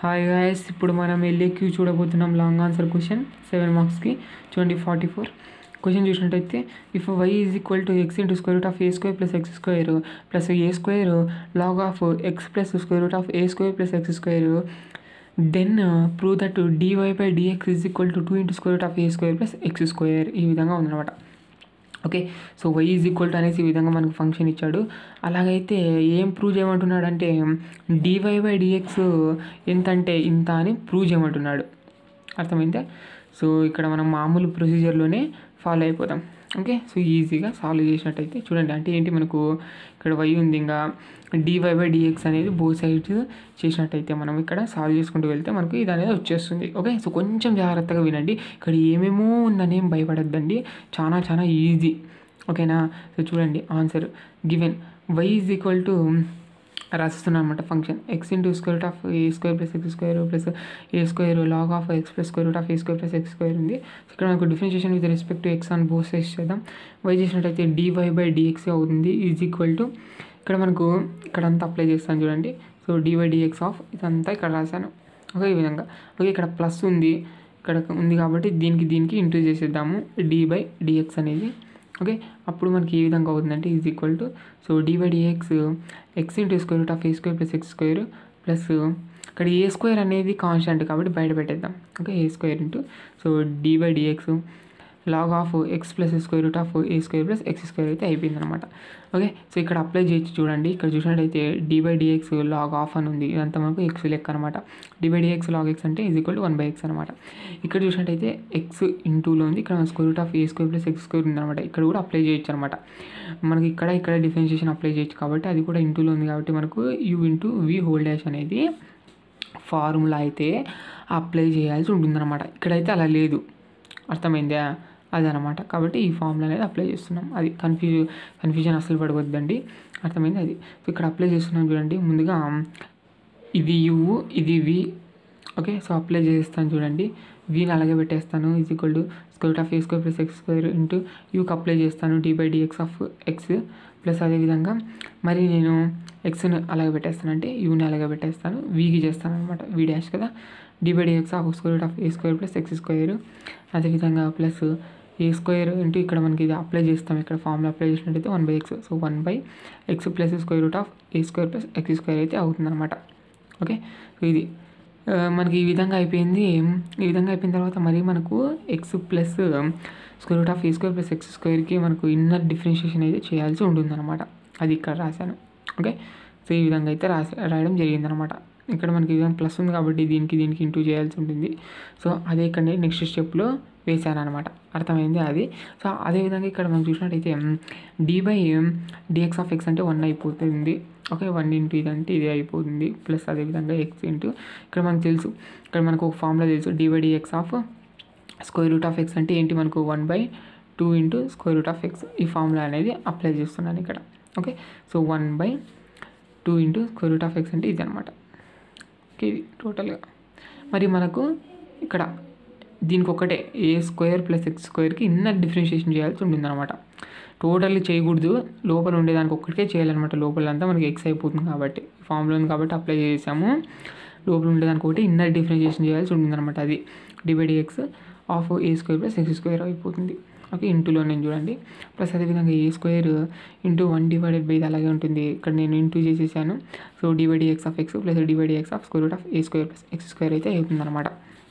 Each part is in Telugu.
హాయ్ గాయస్ ఇప్పుడు మనం వెళ్ళే క్యూ చూడబోతున్నాం లాంగ్ ఆన్సర్ క్వశ్చన్ సెవెన్ మార్క్స్కి చూడండి ఫార్టీ ఫోర్ క్వశ్చన్ చూసినట్టయితే if y is equal to x into square root of a square plus x square plus a square log of x plus square root of a square plus x square then prove that dy by dx is equal to two into square root of a square plus x square ఈ విధంగా ఉందన్నమాట okay so y is equal to అనేసి ఈ విధంగా మనకు ఫంక్షన్ ఇచ్చాడు అలాగైతే ఏం ప్రూవ్ చేయమంటున్నాడు అంటే డివై బై డిఎక్స్ ఎంత అంటే ఇంత అని ప్రూవ్ చేయమంటున్నాడు అర్థమైందా సో ఇక్కడ మనం మామూలు ప్రొసీజర్లోనే ఫాలో అయిపోతాం ఓకే సో ఈజీగా సాల్వ్ చేసినట్టయితే చూడండి అంటే ఏంటి మనకు ఇక్కడ వై ఉంది ఇంకా డివై బై డిఎక్స్ అనేది బో సైడ్స్ చేసినట్టయితే మనం ఇక్కడ సాల్వ్ చేసుకుంటూ వెళ్తే మనకు ఇది అనేది వచ్చేస్తుంది ఓకే సో కొంచెం జాగ్రత్తగా వినండి ఇక్కడ ఏమేమో ఉందని ఏం భయపడద్దండి చాలా చాలా ఈజీ ఓకేనా సో చూడండి answer given y is equal to రాసిస్తున్నాను అనమాట function x into square root of a square plus x square plus a square log of x plus square root of a square plus x square ఉంది సో ఇక్కడ మనకు differentiation with respect to x అని బోత్ సైడ్స్ చేద్దాం వై చేసినట్టయితే డివై బై డిఎక్స్ అవుతుంది ఈజ్ ఈక్వల్ టు ఇక్కడ మనకు ఇక్కడ అంతా అప్లై చేస్తాను చూడండి సో డివై డిఎక్స్ ఆఫ్ ఇదంతా ఇక్కడ రాశాను ఓకే ఈ విధంగా ఓకే ఇక్కడ ప్లస్ ఉంది ఇక్కడ ఉంది కాబట్టి దీనికి దీనికి ఇంటూ చేసేద్దాము డి బై డిఎక్స్ అనేది ఓకే అప్పుడు మనకి ఏ విధంగా అవుతుందంటే is equal to so d by dx x into square root of a square plus x square plus ఇక్కడ ఏ స్క్వేర్ అనేది కాన్స్టెంట్ కాబట్టి బయట పెట్టేద్దాం okay a square into so d by dx log of x plus square root of a square plus x square అయితే అయిపోయింది అనమాట ఓకే సో ఇక్కడ అప్లై చేయొచ్చు చూడండి ఇక్కడ చూసినట్టయితే d by dx log of అని ఉంది ఇదంతా మనకు ఎక్స్ లెక్క అనమాట d by dx log x అంటే is equal to one by x అనమాట ఇక్కడ చూసినట్టయితే ఎక్స్ ఇంటూలో ఉంది ఇక్కడ square root of a square plus x square ఉంది అనమాట ఇక్కడ కూడా అప్లై చేయొచ్చు అనమాట మనకి ఇక్కడ ఇక్కడ డిఫరెన్షియేషన్ అప్లై చేయొచ్చు కాబట్టి అది కూడా ఇంటూలో ఉంది కాబట్టి మనకు u into v whole dash అనేది ఫార్ములా అయితే అప్లై చేయాల్సి ఉంటుందన్నమాట ఇక్కడైతే అలా లేదు అర్థమైందా అదనమాట కాబట్టి ఈ ఫార్ములా అనేది అప్లై చేస్తున్నాం అది కన్ఫ్యూజ్ కన్ఫ్యూజన్ అసలు పడవద్దండి అర్థమైంది అది సో ఇక్కడ అప్లై చేస్తున్నాం చూడండి ముందుగా ఇది యు ఇది వి ఓకే సో అప్లై చేస్తాను చూడండి వీని అలాగే పెట్టేస్తాను is equal to square of a square plus x square into యూకి అప్లై చేస్తాను d by dx of x plus అదేవిధంగా మరి నేను ఎక్స్ని అలాగే పెట్టేస్తాను అంటే యూని అలాగే పెట్టేస్తాను వీకి చేస్తాను అనమాట వి డాష్ కదా d by dx of square of a square plus x square అదేవిధంగా ప్లస్ ఏ స్క్వేర్ ఇంటూ ఇక్కడ మనకి ఇది అప్లై చేస్తాం ఇక్కడ ఫార్ములా అప్లై చేసినట్టయితే one by x so one by x plus square root of a square plus x square అయితే అవుతుందన్నమాట ఓకే సో ఇది మనకి ఈ విధంగా అయిపోయింది ఈ విధంగా అయిపోయిన తర్వాత మరి మనకు x plus square root of a square plus x స్క్వేర్కి మనకు ఇన్నర్ డిఫరెన్షియేషన్ అయితే చేయాల్సి ఉంటుందన్నమాట అది ఇక్కడ రాశాను ఓకే సో ఈ విధంగా అయితే రాసి రాయడం జరిగిందనమాట ఇక్కడ మనకి ఈ విధంగా ప్లస్ ఉంది కాబట్టి దీనికి దీనికి ఇంటూ చేయాల్సి ఉంటుంది సో అదే ఇక్కడ నెక్స్ట్ స్టెప్లో వేసాను అనమాట అర్థమైంది అది సో అదేవిధంగా ఇక్కడ మనం చూసినట్టయితే d by dx of x అంటే వన్ అయిపోతుంది ఓకే వన్ ఇంటూ ఇది అంటే ఇది అయిపోతుంది ప్లస్ అదేవిధంగా ఎక్స్ ఇంటూ ఇక్కడ మనకు తెలుసు ఇక్కడ మనకు ఒక ఫార్ములా తెలుసు d by dx of square root of x అంటే ఏంటి మనకు one by two into square root of x ఈ ఫార్ములా అనేది అప్లై చేస్తున్నాను ఇక్కడ okay so one by two into square root of x అంటే ఇది అనమాట ఓకే ఇది టోటల్గా మరి మనకు ఇక్కడ దీనికి ఒకటే ఏ స్క్వేర్ ప్లస్ ఎక్స్ స్క్వేర్కి ఇన్నర్ డిఫరెన్షియేషన్ చేయాల్సి ఉంటుంది అనమాట టోటల్లీ చేయకూడదు లోపల ఉండేదానికి ఒక్కటికే చేయాలన్నమాట లోపల అంతా మనకి ఎక్స్ అయిపోతుంది కాబట్టి ఫామ్లో ఉంది కాబట్టి అప్లై చేసాము లోపల ఉండేదానికి ఒకటి ఇన్నర్ డిఫరెన్షియేషన్ చేయాల్సి ఉంటుంది అనమాట అది divide x of a square plus x square అయిపోతుంది ఓకే ఇంటూలో నేను చూడండి ప్లస్ అదేవిధంగా a square into one divided by ఇది అలాగే ఉంటుంది ఇక్కడ నేను ఇంటూ చేసేసాను so divide x of x plus divide x of square root of a square plus x square అయితే అవుతుంది అనమాట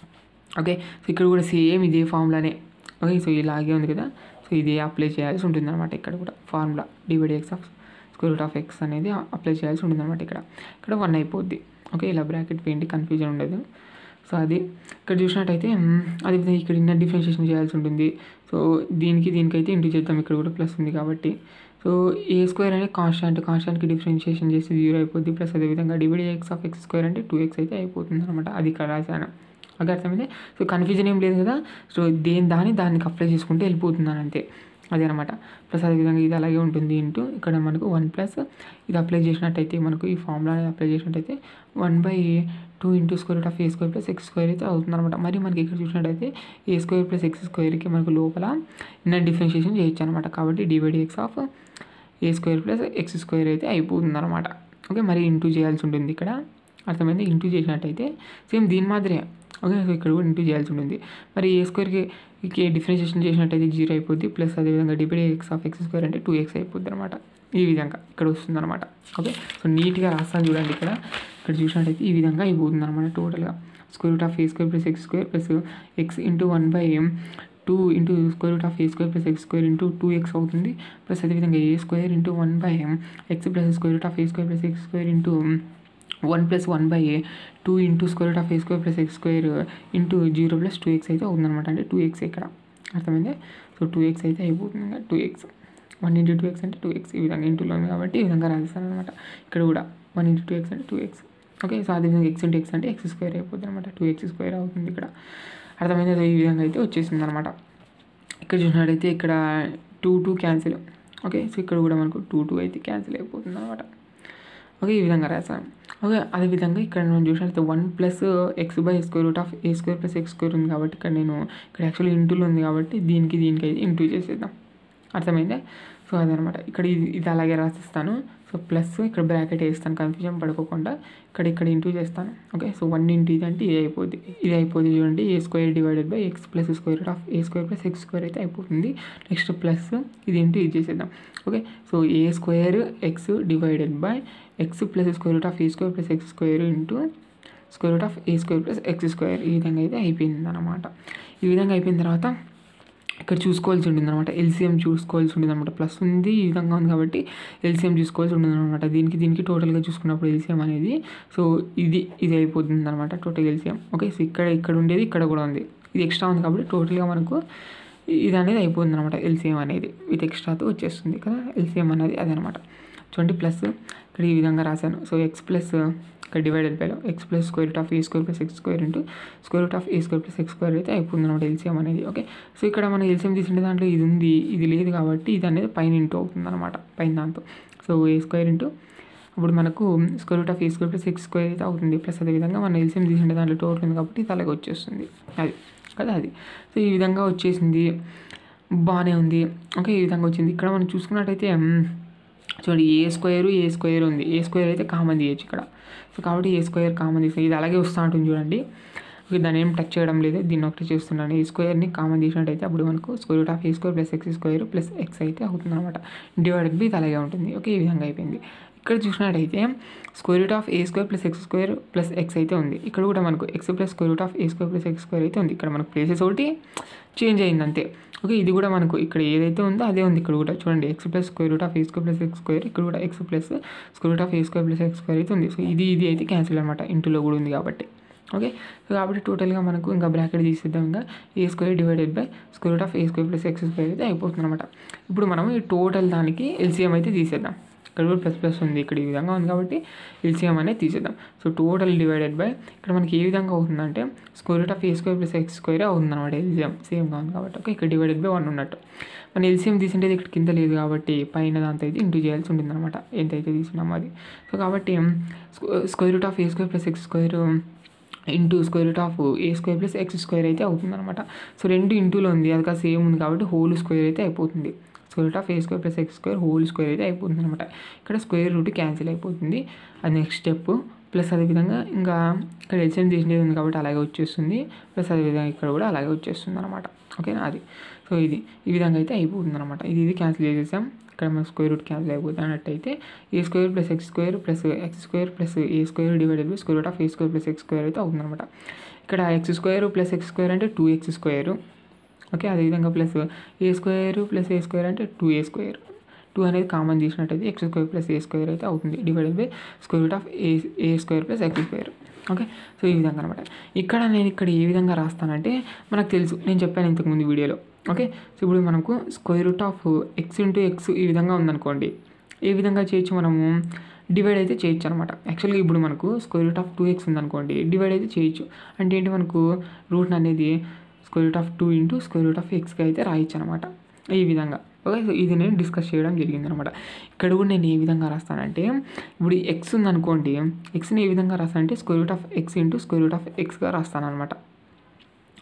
ఓకే సో ఇక్కడ కూడా సేమ్ ఇదే ఫార్ములానే ఓకే సో ఇలాగే ఉంది కదా సో ఇదే అప్లై చేయాల్సి ఉంటుంది అనమాట ఇక్కడ కూడా formula divide x of square root of x అనేది అప్లై చేయాల్సి ఉంటుంది అనమాట ఇక్కడ ఇక్కడ వన్ అయిపోద్ది ఓకే ఇలా బ్రాకెట్ పెయింట్ కన్ఫ్యూజన్ ఉండదు సో అది ఇక్కడ చూసినట్టయితే అదేవిధంగా ఇక్కడ ఇన్నర్ డిఫరెన్షియేషన్ చేయాల్సి ఉంటుంది సో దీనికి దీనికైతే ఇంటూ చేద్దాం ఇక్కడ కూడా ప్లస్ ఉంది కాబట్టి సో ఏ స్క్వేర్ అనేది కాన్స్టాంట్ కాన్స్టాంట్కి డిఫరెన్షియేషన్ చేసి జీరో అయిపోద్ది ప్లస్ అదేవిధంగా divide x of x square అంటే టూ ఎక్స్ అయితే అయిపోతుంది అనమాట అది ఇక్కడ రాశాను ఓకే అర్థమైంది సో కన్ఫ్యూజన్ ఏం లేదు కదా సో దేని దాన్ని దానికి అప్లై చేసుకుంటే వెళ్ళిపోతున్నాను అంతే అదే అనమాట ప్లస్ అదేవిధంగా ఇది అలాగే ఉంటుంది ఇంటూ ఇక్కడ మనకు వన్ ప్లస్ ఇది అప్లై చేసినట్టయితే మనకు ఈ ఫార్ములా అనేది అప్లై చేసినట్టయితే one by two into square root of a square plus x square అయితే అవుతుంది అనమాట మరి మనకి ఇక్కడ చూసినట్టయితే ఏ స్క్వేర్ ప్లస్ ఎక్స్ స్క్వేర్కి మనకు లోపల ఇన్నర్ డిఫరెన్షియేషన్ చేయొచ్చు అనమాట కాబట్టి divide x of a square plus x square అయితే అయిపోతుంది అనమాట ఓకే మరి ఇంటూ చేయాల్సి ఉంటుంది ఇక్కడ అర్థమైంది ఇంటూ చేసినట్టయితే సేమ్ దీని మాదిరే ఓకే సో ఇక్కడ కూడా ఇంటూ చేయాల్సి ఉంటుంది మరి ఏ స్క్వేర్కి కి డిఫరెన్షియేషన్ చేసినట్టయితే జీరో అయిపోద్ది ప్లస్ అదేవిధంగా d by d x of x square అంటే టూ ఎక్స్ అయిపోద్ది అనమాట ఈ విధంగా ఇక్కడ వస్తుంది అనమాట ఓకే సో నీట్గా రాస్తాను చూడండి ఇక్కడ ఇక్కడ చూసినట్టయితే ఈ విధంగా అయిపోతుంది అనమాట టోటల్గా square root of a square plus x square plus x into one by two into square root of a square plus x square into two x అవుతుంది ప్లస్ అదేవిధంగా a square into one by x plus square root of a square plus x square into one plus one by two into square root of a square plus x square into zero plus two x అయితే అవుతుందన్నమాట అంటే టూ ఎక్స్ ఇక్కడ అర్థమైంది సో టూ ఎక్స్ అయితే అయిపోతుంది two x one into two x అంటే టూ ఎక్స్ ఈ విధంగా ఇంటూలో ఉంది కాబట్టి ఈ విధంగా రాస్తాను అనమాట ఇక్కడ కూడా వన్ ఇంటూ టూ ఎక్స్ అంటే టూ ఎక్స్ ఓకే సో అదేవిధంగా ఎక్స్ ఇంటూ ఎక్స్ అంటే ఎక్స్ స్క్వేర్ అయిపోతుంది అనమాట టూ ఎక్స్ స్క్వేర్ అవుతుంది ఇక్కడ అర్థమైంది సో ఈ విధంగా అయితే వచ్చేసింది అనమాట ఇక్కడ చూసినట్టయితే ఇక్కడ two two cancel okay so ఇక్కడ కూడా మనకు టూ టూ అయితే క్యాన్సిల్ అయిపోతుంది అనమాట ఓకే ఈ విధంగా రాసాను ఓకే అదేవిధంగా ఇక్కడ మనం చూసినట్లయితే one plus x by square root of a square plus x square ఉంది కాబట్టి ఇక్కడ నేను ఇక్కడ యాక్చువల్లీ ఇంటూలో ఉంది కాబట్టి దీనికి దీనికి అయితే ఇంటూ చేసేద్దాం అర్థమైందా సో అదనమాట ఇక్కడ ఇది ఇది అలాగే రాసిస్తాను సో ప్లస్ ఇక్కడ బ్రాకెట్ వేస్తాను కన్ఫ్యూజన్ పడుకోకుండా ఇక్కడ ఇక్కడ ఇంటూ చేస్తాను ఓకే సో వన్ ఇంటూ ఇది అంటే ఇది అయిపోద్ది ఇది అయిపోద్ది చూడండి a square divided by x plus square root of a square plus x square అయితే అయిపోతుంది నెక్స్ట్ ప్లస్ ఇది ఇంటూ ఇది చేసేద్దాం okay so a square x divided by x plus square root of a square plus x square into square root of a square plus x square ఈ విధంగా అయితే అయిపోయింది అనమాట ఈ విధంగా అయిపోయిన తర్వాత ఇక్కడ చూసుకోవాల్సి ఉంటుంది అనమాట ఎల్సిఎం చూసుకోవాల్సి ఉంటుంది అనమాట ప్లస్ ఉంది ఈ విధంగా ఉంది కాబట్టి ఎల్సిఎం చూసుకోవాల్సి ఉంటుంది అనమాట దీనికి దీనికి టోటల్గా చూసుకున్నప్పుడు ఎల్సిఎం అనేది సో ఇది ఇది అయిపోతుంది అనమాట టోటల్ ఎల్సిఎం ఓకే సో ఇక్కడ ఇక్కడ ఉండేది ఇక్కడ కూడా ఉంది ఇది ఎక్స్ట్రా ఉంది కాబట్టి టోటల్గా మనకు ఇది అనేది అయిపోతుంది అనమాట ఎల్సిఎం అనేది విత్ ఎక్స్ట్రాతో వచ్చేస్తుంది కదా ఎల్సిఎం అనేది అదనమాట చూడండి ప్లస్ ఇక్కడ ఈ విధంగా రాశాను సో ఎక్స్ ప్లస్ ఇక్కడ డివైడెడ్ బైలో x plus square root of a square plus x square into square root of a square plus x square అయితే అయిపోతుంది అనమాట ఎల్సిఎం అనేది ఓకే సో ఇక్కడ మనం ఎల్సిఎం తీసుకుంటే దాంట్లో ఇది ఉంది ఇది లేదు కాబట్టి ఇది అనేది పైన ఇంటూ అవుతుంది అనమాట పైన దాంతో సో ఏ స్క్వేర్ ఇంటూ అప్పుడు మనకు square root of a square plus x square అయితే అవుతుంది ప్లస్ అదేవిధంగా మనం ఎల్సిఎం తీసుకుంటే దాంట్లో టోటల్ ఉంది కాబట్టి ఇది అలాగే వచ్చేస్తుంది అది కదా అది సో ఈ విధంగా వచ్చేసింది బాగానే ఉంది ఓకే ఈ విధంగా వచ్చింది ఇక్కడ మనం చూసుకున్నట్టయితే చూడండి ఏ స్క్వేర్ ఏ స్క్వేర్ ఉంది ఏ స్క్వేర్ అయితే కామన్ తీయచ్చు ఇక్కడ సో కాబట్టి ఏ స్క్వేర్ కామన్ తీస్తాం ఇది అలాగే వస్తూ ఉంటుంది చూడండి ఓకే దాన్ని ఏం టచ్ చేయడం లేదు దీన్ని ఒకటి చేస్తున్నాను ఈ స్క్వేర్ని కామన్ తీసినట్టయితే అప్పుడు మనకు square root of a square plus x square plus x అయితే అవుతుంది అనమాట డివైడెడ్ బై ఇది అలాగే ఉంటుంది ఓకే ఈ విధంగా అయిపోయింది ఇక్కడ చూసినట్టయితే square root of a square plus x square plus x అయితే ఉంది ఇక్కడ కూడా మనకు x plus square root of a square plus x square అయితే ఉంది ఇక్కడ మనకు ప్లేసెస్ ఒకటి చేంజ్ అయింది అంతే ఓకే ఇది కూడా మనకు ఇక్కడ ఏదైతే ఉందో అదే ఉంది ఇక్కడ కూడా చూడండి x plus square root of a square plus x square ఇక్కడ కూడా x plus square root of a square plus x square అయితే ఉంది సో ఇది ఇది అయితే క్యాన్సిల్ అనమాట ఇంటిలో కూడా ఉంది కాబట్టి ఓకే సో కాబట్టి టోటల్గా మనకు ఇంకా బ్రాకెట్ తీసేద్దాం ఇంకా a square divided by square root of a square plus x square అయితే అయిపోతుంది అనమాట ఇప్పుడు మనం ఈ టోటల్ దానికి ఎల్సిఎం అయితే తీసేద్దాం ఇక్కడ కూడా ప్లస్ ప్లస్ ఉంది ఇక్కడ ఈ విధంగా ఉంది కాబట్టి ఎల్సిఎం అనేది తీసేద్దాం సో టోటల్ డివైడెడ్ బై ఇక్కడ మనకి ఏ విధంగా అవుతుందంటే square root of a square plus x square అవుతుంది అనమాట ఎల్సిఎం సేమ్గా ఉంది కాబట్టి ఓకే ఇక్కడ డివైడెడ్ బై వన్ ఉన్నట్టు మన ఎల్సిఎం తీసింటే ఇక్కడ కింద లేదు కాబట్టి పైన దాంతో అయితే ఇంటూ చేయాల్సి ఉంటుంది అనమాట ఎంతైతే తీసుకున్నామో అది సో కాబట్టి square root of a square plus x square into square root of a square plus x square అయితే అవుతుంది అనమాట సో రెండు ఇంటూలో ఉంది అది కాదు సేమ్ ఉంది కాబట్టి హోల్ స్క్వేర్ అయితే అయిపోతుంది square root of a square plus x square whole square అయితే అయిపోతుంది అనమాట ఇక్కడ స్క్వేర్ రూట్ క్యాన్సిల్ అయిపోతుంది అది నెక్స్ట్ స్టెప్ ప్లస్ అదేవిధంగా ఇంకా ఇక్కడ ఎల్సిఎం చేసినది ఉంది కాబట్టి అలాగే వచ్చేస్తుంది ప్లస్ అదేవిధంగా ఇక్కడ కూడా అలాగే వచ్చేస్తుంది అనమాట ఓకేనా అది సో ఇది ఈ విధంగా అయితే అయిపోతుంది అనమాట ఇది ఇది క్యాన్సిల్ చేసేసాం ఇక్కడ మనకు స్క్వేర్ రూట్ క్యాన్సిల్ అయిపోతుంది అన్నట్టయితే a square plus x square plus x square plus a square divided by square root of a square plus x square అయితే అవుతుంది అనమాట ఇక్కడ x square plus x square అంటే టూ ఎక్స్ స్క్వేర్ ఓకే అదేవిధంగా plus a square plus a square అంటే టూ ఏ స్క్వేర్ టూ అనేది కామన్ తీసినట్టయితే x square plus a square అయితే అవుతుంది divided by square root of a a square plus x square okay so ఈ విధంగా అనమాట ఇక్కడ నేను ఇక్కడ ఏ విధంగా రాస్తానంటే మనకు తెలుసు నేను చెప్పాను ఇంతకుముందు వీడియోలో ఓకే సో ఇప్పుడు మనకు square root of x into x ఈ విధంగా ఉందనుకోండి ఏ విధంగా చేయొచ్చు మనము డివైడ్ అయితే చేయొచ్చు అనమాట యాక్చువల్గా ఇప్పుడు మనకు square root of two x ఉందనుకోండి డివైడ్ అయితే చేయొచ్చు అంటే ఏంటి మనకు రూట్ అనేది square root of two into square root of ఎక్స్కి అయితే రాయొచ్చు అనమాట ఈ విధంగా ఓకే సో ఇది నేను డిస్కస్ చేయడం జరిగింది అనమాట ఇక్కడ కూడా నేను ఏ విధంగా రాస్తానంటే ఇప్పుడు ఎక్స్ ఉందనుకోండి ఎక్స్ని ఏ విధంగా రాస్తానంటే square root of x into square root of ఎక్స్గా రాస్తాను అనమాట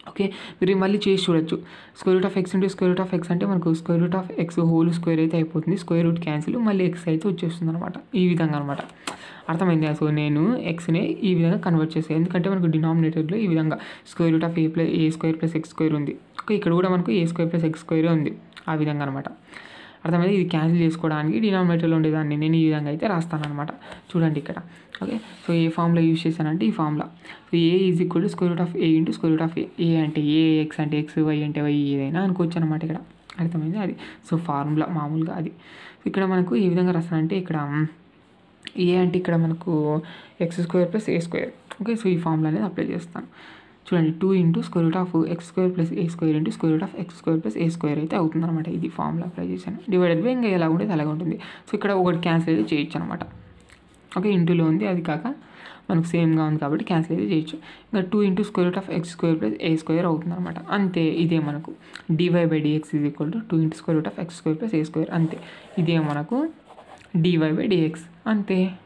ఓకే మీరు మళ్ళీ చేసి చూడొచ్చు square root of x into square root of x అంటే మనకు square root of x whole square అయితే అయిపోతుంది స్క్వేర్ రూట్ క్యాన్సిల్ మళ్ళీ ఎక్స్ అయితే వచ్చేస్తుంది అనమాట ఈ విధంగా అనమాట అర్థమైంది సో నేను ఎక్స్ని ఈ విధంగా కన్వర్ట్ చేసాను ఎందుకంటే మనకు డినామినేటర్లో ఈ విధంగా square root of a plus a square plus x square ఉంది ఓకే ఇక్కడ కూడా మనకు a square plus x square ఉంది ఆ విధంగా అనమాట అర్థమైంది ఇది క్యాన్సిల్ చేసుకోవడానికి డినామినేటర్లో ఉండేదాన్ని నేను ఈ విధంగా అయితే రాస్తాను అనమాట చూడండి ఇక్కడ ఓకే సో ఏ ఫామ్లో యూజ్ చేశానంటే ఈ ఫామ్లో so a is equal to square root of a into square root of a a అంటే ఏ ఎక్స్ అంటే ఎక్స్ వై అంటే వై ఏదైనా అనుకోవచ్చు అనమాట ఇక్కడ అర్థమైంది అది సో ఫార్ములా మామూలుగా అది ఇక్కడ మనకు ఏ విధంగా రాస్తానంటే ఇక్కడ ఏ అంటే ఇక్కడ మనకు x square plus a square okay so ఈ ఫార్ములా అనేది అప్లై చేస్తాను చూడండి two into square root of x square plus a square into square root of x square plus a square అయితే అవుతుంది అనమాట ఇది ఫార్ములా అప్లై చేశాను డివైడెడ్ బై ఇంకా ఎలా ఉండేది అలాగే ఉంటుంది సో ఇక్కడ ఒకటి క్యాన్సిల్ అయితే చేయొచ్చు అనమాట ఓకే ఇంటూలో ఉంది అది కాక మనకు సేమ్గా ఉంది కాబట్టి క్యాన్సిల్ అయితే చేయొచ్చు ఇంకా two into square root of x square plus a square అవుతుంది అనమాట అంతే ఇదే మనకు dy by dx is equal to two into square root of x square plus a square అంతే ఇదే మనకు డివై బై డిఎక్స్ అంతే